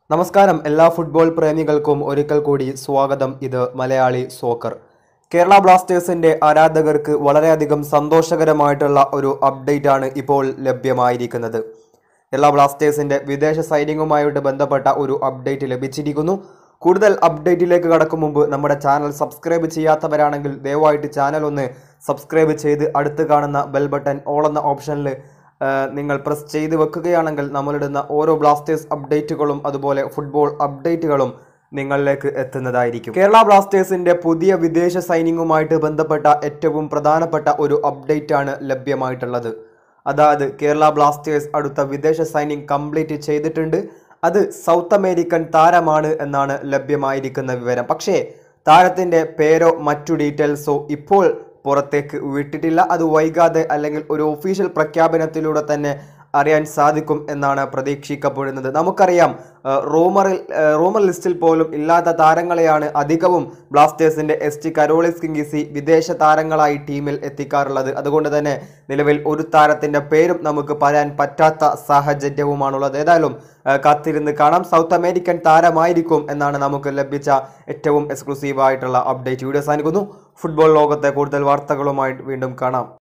നമസ്കാരം എല്ലാ ഫുട്ബോൾ പ്രേമികൾക്കും ഒരിക്കൽ കൂടി സ്വാഗതം ഇത് മലയാളി സോക്കർ കേരള ബ്ലാസ്റ്റേഴ്സിന്റെ ആരാധകർക്ക് വളരെയധികം സന്തോഷകരമായിട്ടുള്ള ഒരു അപ്ഡേറ്റ് ആണ് ഇപ്പോൾ ലഭ്യമായിരിക്കുന്നത് കേരള ബ്ലാസ്റ്റേഴ്സിന്റെ വിദേശ സൈനിങ്ങുമായിട്ട് ബന്ധപ്പെട്ട ഒരു അപ്ഡേറ്റ് ലഭിച്ചിരിക്കുന്നു കൂടുതൽ അപ്ഡേറ്റിലേക്ക് കടക്കും മുമ്പ് നമ്മുടെ ചാനൽ സബ്സ്ക്രൈബ് ചെയ്യാത്തവരാണെങ്കിൽ ദയവായിട്ട് ചാനൽ ഒന്ന് സബ്സ്ക്രൈബ് ചെയ്ത് അടുത്ത് കാണുന്ന ബെൽ ബട്ടൺ ഓൾ എന്ന ഓപ്ഷനിൽ നിങ്ങൾ പ്രസ് ചെയ്ത് വെക്കുകയാണെങ്കിൽ നമ്മളിടുന്ന ഓരോ ബ്ലാസ്റ്റേഴ്സ് അപ്ഡേറ്റുകളും അതുപോലെ ഫുട്ബോൾ അപ്ഡേറ്റുകളും നിങ്ങളിലേക്ക് എത്തുന്നതായിരിക്കും കേരള ബ്ലാസ്റ്റേഴ്സിന്റെ പുതിയ വിദേശ സൈനിങ്ങുമായിട്ട് ബന്ധപ്പെട്ട ഏറ്റവും പ്രധാനപ്പെട്ട ഒരു അപ്ഡേറ്റ് ആണ് ലഭ്യമായിട്ടുള്ളത് അതായത് കേരള ബ്ലാസ്റ്റേഴ്സ് അടുത്ത വിദേശ സൈനിങ് കംപ്ലീറ്റ് ചെയ്തിട്ടുണ്ട് അത് സൗത്ത് അമേരിക്കൻ താരമാണ് എന്നാണ് ലഭ്യമായിരിക്കുന്ന വിവരം പക്ഷേ താരത്തിന്റെ പേരോ മറ്റു ഡീറ്റെയിൽസോ ഇപ്പോൾ പുറത്തേക്ക് വിട്ടിട്ടില്ല അത് വൈകാതെ അല്ലെങ്കിൽ ഒരു ഒഫീഷ്യൽ പ്രഖ്യാപനത്തിലൂടെ തന്നെ അറിയാൻ സാധിക്കും എന്നാണ് പ്രതീക്ഷിക്കപ്പെടുന്നത് നമുക്കറിയാം ആ, റൂമറിൽ ആ, റൂമർ ലിസ്റ്റിൽ പോലും ഇല്ലാത്ത താരങ്ങളെയാണ് അധികവും ബ്ലാസ്റ്റേഴ്സിന്റെ എസ് ടി കരോളിസ് കിങ്കിസി വിദേശ താരങ്ങളായി ടീമിൽ എത്തിക്കാറുള്ളത് അതുകൊണ്ട് തന്നെ നിലവിൽ ഒരു താരത്തിന്റെ പേരും നമുക്ക് പറയാൻ പറ്റാത്ത സാഹചര്യവുമാണുള്ളത് ഏതായാലും ആ, കാത്തിരുന്ന് കാണാം സൗത്ത് അമേരിക്കൻ താരമായിരിക്കും എന്നാണ് നമുക്ക് ലഭിച്ച ഏറ്റവും എക്സ്ക്ലൂസീവ് ആയിട്ടുള്ള അപ്ഡേറ്റ് വീഡിയോ സാധിക്കുന്നു ഫുട്ബോൾ ലോകത്തെ കൂടുതൽ വാർത്തകളുമായി വീണ്ടും കാണാം